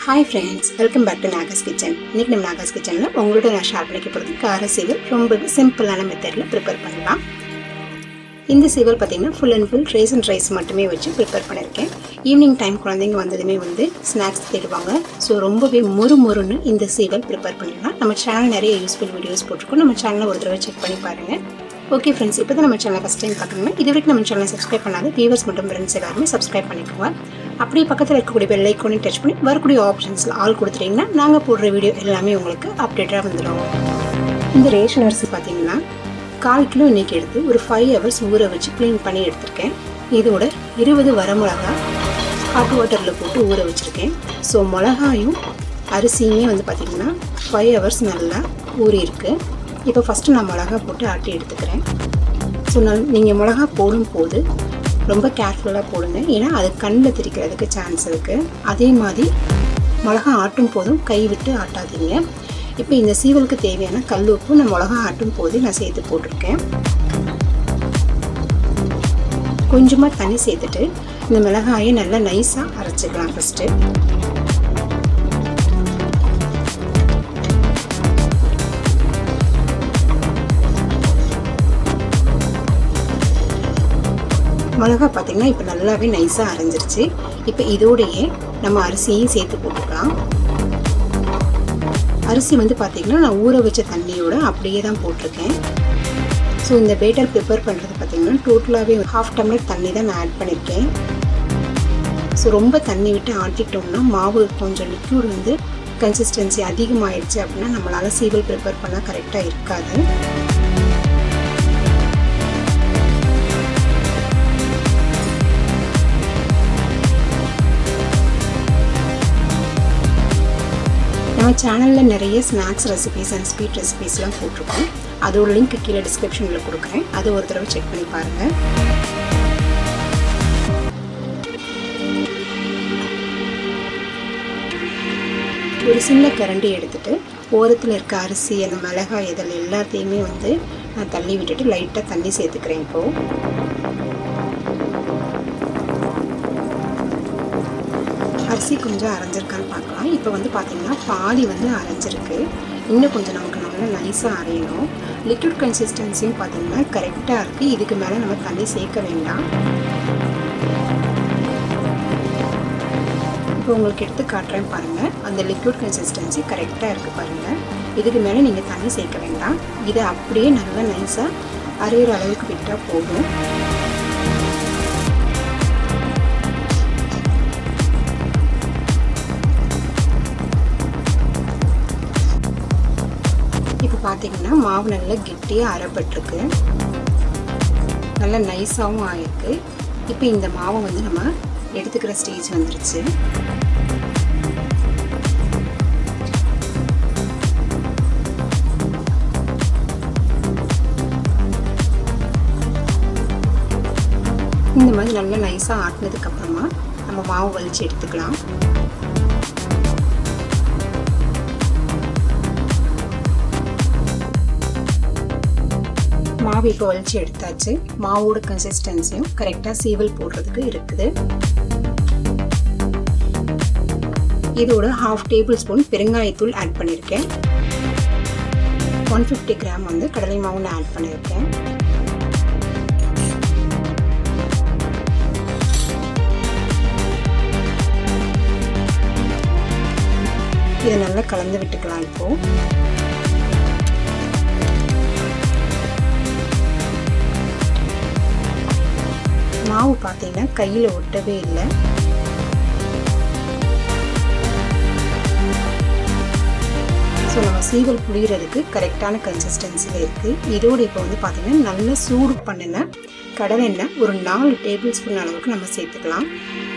hi friends welcome back to Naga's kitchen இன்னைக்கு நம்ம நாகாஸ் கிச்சனில் உங்களோட நான் ஷேர் பண்ணிக்க போகிறது கார சீவல் ரொம்ப சிம்பிளான மெத்தடில் ப்ரிப்பேர் பண்ணலாம் இந்த சீவல் பார்த்தீங்கன்னா full and full rice and rice மட்டுமே வச்சு ப்ரிப்பேர் பண்ணியிருக்கேன் ஈவினிங் டைம் குழந்தைங்க வந்ததுமே வந்து ஸ்நாக்ஸ் தேடுவாங்க ஸோ ரொம்பவே மொறு மொறுன்னு இந்த சீவல் ப்ரிப்பேர் பண்ணிடலாம் நம்ம சேனல் நிறைய யூஸ்ஃபுல் வீடியோஸ் போட்டிருக்கோம் நம்ம சேனலை ஒரு தடவை செக் பண்ணி பாருங்கள் ஓகே ஃப்ரெண்ட்ஸ் இப்போ தான் நம்ம சேனலை ஃபஸ்ட் டைம் பார்க்குறோம்னா இது வரைக்கும் நம்ம சேனலை சப்ஸ்கிரைப் பண்ணாத வியூவர்ஸ் மற்றும் ஃப்ரெண்ட்ஸ் எல்லாருமே சப்ஸ்கிரைப் பண்ணிக்கோங்க அப்படியே பக்கத்தில் இருக்கக்கூடிய பெல் ஐக்கோனையும் டச் பண்ணி வரக்கூடிய ஆப்ஷன்ஸில் ஆல் கொடுத்துட்டிங்கன்னா நாங்கள் போடுற வீடியோ எல்லாமே உங்களுக்கு அப்டேட்டாக வந்துடும் இந்த ரேஷன் அரிசி பார்த்தீங்கன்னா கால் கிலோ இன்றைக்கி எடுத்து ஒரு ஃபைவ் ஹவர்ஸ் ஊற வச்சு க்ளீன் பண்ணி எடுத்திருக்கேன் இதோட இருபது வரமிளகா ஹாட் வாட்டரில் போட்டு ஊற வச்சுருக்கேன் ஸோ மிளகாயும் அரிசியுமே வந்து பார்த்திங்கன்னா ஃபைவ் ஹவர்ஸ் நல்லா ஊறி இருக்குது இப்போ ஃபஸ்ட்டு நான் மிளகா போட்டு ஆட்டி எடுத்துக்கிறேன் ஸோ நான் நீங்கள் மிளகா போடும் போது ரொம்ப கேர்ஃபுல்லாக போடுங்க ஏன்னா அது கண்ணில் திரிக்கிறதுக்கு சான்ஸ் இருக்குது அதே மாதிரி மிளகா ஆட்டும் போதும் கை விட்டு ஆட்டாதீங்க இப்போ இந்த சீவலுக்கு தேவையான கல் உப்பு நான் மிளகா ஆட்டும் போது நான் சேர்த்து போட்டிருக்கேன் கொஞ்சமாக தண்ணி சேர்த்துட்டு இந்த மிளகாயை நல்லா நைஸாக அரைச்சிக்கலாம் ஃபஸ்ட்டு மிளகா பார்த்திங்கன்னா இப்போ நல்லாவே நைஸாக அரைஞ்சிருச்சு இப்போ இதோடையே நம்ம அரிசியையும் சேர்த்து போட்டுக்கலாம் அரிசி வந்து பார்த்திங்கன்னா நான் ஊற வச்ச தண்ணியோட அப்படியே தான் போட்டிருக்கேன் ஸோ இந்த பேட்டர் ப்ரிப்பேர் பண்ணுறது பார்த்திங்கன்னா டோட்டலாகவே ஹாஃப் டம்ளர் தண்ணி தான் நான் ஆட் பண்ணியிருக்கேன் ஸோ ரொம்ப தண்ணி விட்டு ஆட்டிட்டோம்னா மாவு கொஞ்சம் லிக்யூட் வந்து கன்சிஸ்டன்சி அதிகமாகிடுச்சு அப்படின்னா நம்மளால் சீவல் ப்ரிப்பேர் பண்ணால் கரெக்டாக இருக்காது நம்ம சேனலில் நிறைய ஸ்நாக்ஸ் ரெசிபீஸ் அண்ட் ஸ்வீட் ரெசிபீஸ்லாம் போட்டிருக்கோம் அதோட லிங்க் கீழே டிஸ்கிரிப்ஷனில் கொடுக்குறேன் அது ஒரு தடவை செக் பண்ணி பாருங்கள் ஒரு சின்ன கரண்டி எடுத்துட்டு ஓரத்தில் இருக்க அரிசி அந்த மிளகாய் இதில் எல்லாத்தையுமே வந்து நான் தள்ளி விட்டுட்டு லைட்டாக தண்ணி சேர்த்துக்கிறேன் இப்போது அரிசி கொஞ்சம் அரைஞ்சிருக்கான்னு பார்க்கலாம் இப்போ வந்து பார்த்திங்கன்னா பாதி வந்து அரைஞ்சிருக்கு இன்னும் கொஞ்சம் நமக்கு நல்லா நைஸாக அரையணும் லிக்விட் கன்சிஸ்டன்சியும் பார்த்திங்கன்னா கரெக்டாக இருக்குது இதுக்கு மேலே நம்ம தண்ணி சேர்க்க வேண்டாம் இப்போ உங்களுக்கு எடுத்து காட்டுறேன் பாருங்கள் அந்த லிக்விட் கன்சிஸ்டன்சி கரெக்டாக இருக்குது பாருங்கள் இதுக்கு மேலே நீங்கள் தண்ணி சேர்க்க வேண்டாம் இதை அப்படியே நல்லா நைஸாக அரைகிற அளவுக்கு விட்டால் போதும் இப்போ பார்த்தீங்கன்னா மாவு நல்லா கெட்டியாக அரைப்பட்டிருக்கு நல்லா நைஸாகவும் ஆயிருக்கு இப்போ இந்த மாவை வந்து நம்ம எடுத்துக்கிற ஸ்டேஜ் வந்துருச்சு இந்த மாதிரி நல்லா நைஸாக ஆட்டினதுக்கப்புறமா நம்ம மாவு வலிச்சு எடுத்துக்கலாம் மாவு இப்போ வலிச்சு எடுத்தாச்சு மாவோட கன்சிஸ்டன்சியும் கரெக்டாக சீவல் போடுறதுக்கு இருக்குது இதோட ஹாஃப் டேபிள் ஸ்பூன் பெருங்காயத்தூள் ஆட் பண்ணியிருக்கேன் ஒன் ஃபிஃப்டி கிராம் வந்து கடலை மாவு நான் ஆட் பண்ணியிருக்கேன் இதை நல்லா கலந்து விட்டுக்கலாம் இப்போது மாவு பார்த்தீங்கன்னா கையில் ஒட்டவே இல்லை ஸோ நம்ம சீவல் புளிகிறதுக்கு கரெக்டான கன்சிஸ்டன்சியில் இருக்குது இதோடு இப்போ வந்து பார்த்திங்கன்னா நல்லா சூடு பண்ணின கடலெண்ணெய் ஒரு நாலு டேபிள் ஸ்பூன் அளவுக்கு நம்ம சேர்த்துக்கலாம்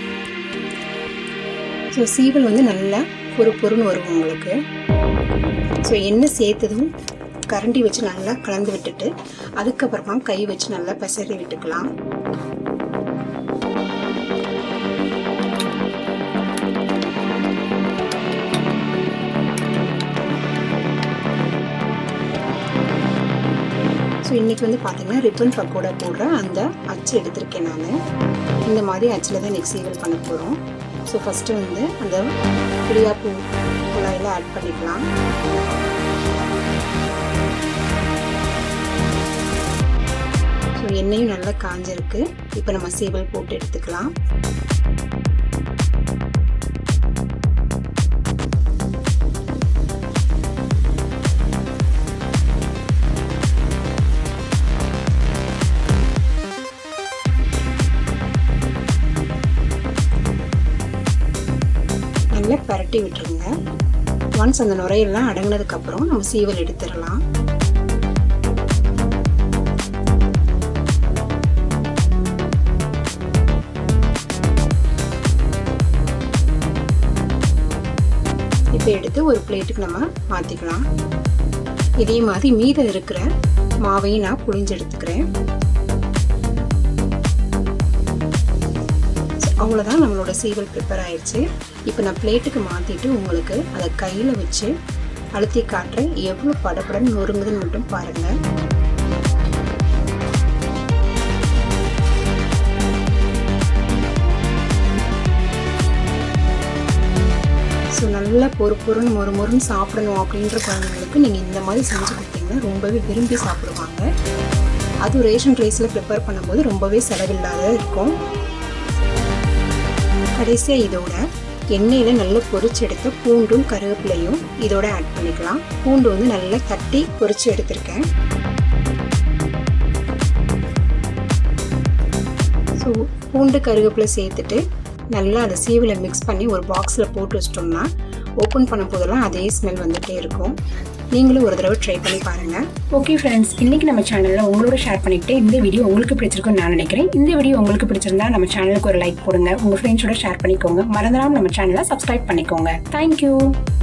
ஸோ சீவல் வந்து நல்லா பொறு பொருன்னு வரும் உங்களுக்கு ஸோ எண்ணெய் சேர்த்ததும் கரண்டி வச்சு நல்லா கலந்து விட்டுட்டு அதுக்கப்புறமா கை வச்சு நல்லா பசறி விட்டுக்கலாம் ஸோ இன்றைக்கி வந்து பார்த்திங்கன்னா ரிப்பன் பக்கோடா போடுற அந்த அச்சு எடுத்திருக்கேன் நான் இந்த மாதிரி அச்சில் தான் நெக்ஸ்ட் சீவல் பண்ண போகிறோம் ஸோ ஃபஸ்ட்டு வந்து அந்த இடியாப்பு குழாயில் ஆட் பண்ணிக்கலாம் ஸோ எண்ணெயும் நல்லா காஞ்சிருக்கு இப்போ நம்ம சீவல் போட்டு எடுத்துக்கலாம் நல்லா பரட்டி விட்டுருங்க ஒன்ஸ் அந்த நுரையெல்லாம் அடங்கினதுக்கப்புறம் நம்ம சீவல் எடுத்துடலாம் இப்போ எடுத்து ஒரு பிளேட்டுக்கு நம்ம மாற்றிக்கலாம் இதே மாதிரி மீதம் இருக்கிற மாவையும் நான் புழிஞ்சு எடுத்துக்கிறேன் அவ்வளோதான் நம்மளோட சீவல் ப்ரிப்பேர் ஆயிடுச்சு இப்போ நான் பிளேட்டுக்கு மாற்றிட்டு உங்களுக்கு அதை கையில் வச்சு அழுத்தி காட்டுறேன் எவ்வளோ படப்படன்னு நொறுங்குதுன்னு மட்டும் பாருங்கள் ஸோ நல்லா பொறு பொருன்னு மொறு மொறுன்னு சாப்பிடணும் அப்படின்ற குழந்தைங்களுக்கு நீங்கள் இந்த மாதிரி செஞ்சு கொடுத்தீங்கன்னா ரொம்பவே விரும்பி சாப்பிடுவாங்க அதுவும் ரேஷன் ரைஸில் ப்ரிப்பேர் பண்ணும்போது ரொம்பவே செலவில்லாத இருக்கும் கடைசியாக இதோட எண்ணெயில் நல்லா பொரிச்சு எடுத்த பூண்டும் கருவேப்பிலையும் இதோட ஆட் பண்ணிக்கலாம் பூண்டு வந்து நல்லா தட்டி பொரிச்சு எடுத்திருக்கேன் ஸோ பூண்டு கருவேப்பிலை சேர்த்துட்டு நல்லா அதை சீவில் மிக்ஸ் பண்ணி ஒரு பாக்ஸில் போட்டு வச்சிட்டோம்னா ஓப்பன் பண்ணும் போதெல்லாம் அதே ஸ்மெல் வந்துகிட்டே இருக்கும் நீங்களும் ஒரு தடவை ட்ரை பண்ணி பாருங்கள் ஓகே ஃப்ரெண்ட்ஸ் இன்னைக்கு நம்ம சேனலில் உங்களோட ஷேர் பண்ணிக்கிட்டு இந்த வீடியோ உங்களுக்கு பிடிச்சிருக்குன்னு நான் நினைக்கிறேன் இந்த வீடியோ உங்களுக்கு பிடிச்சிருந்தா நம்ம சேனலுக்கு ஒரு லைக் போடுங்க உங்கள் ஃப்ரெண்ட்ஸோட ஷேர் பண்ணிக்கோங்க மறந்துடாம நம்ம சேனலை சப்ஸ்கிரைப் பண்ணிக்கோங்க தேங்க்யூ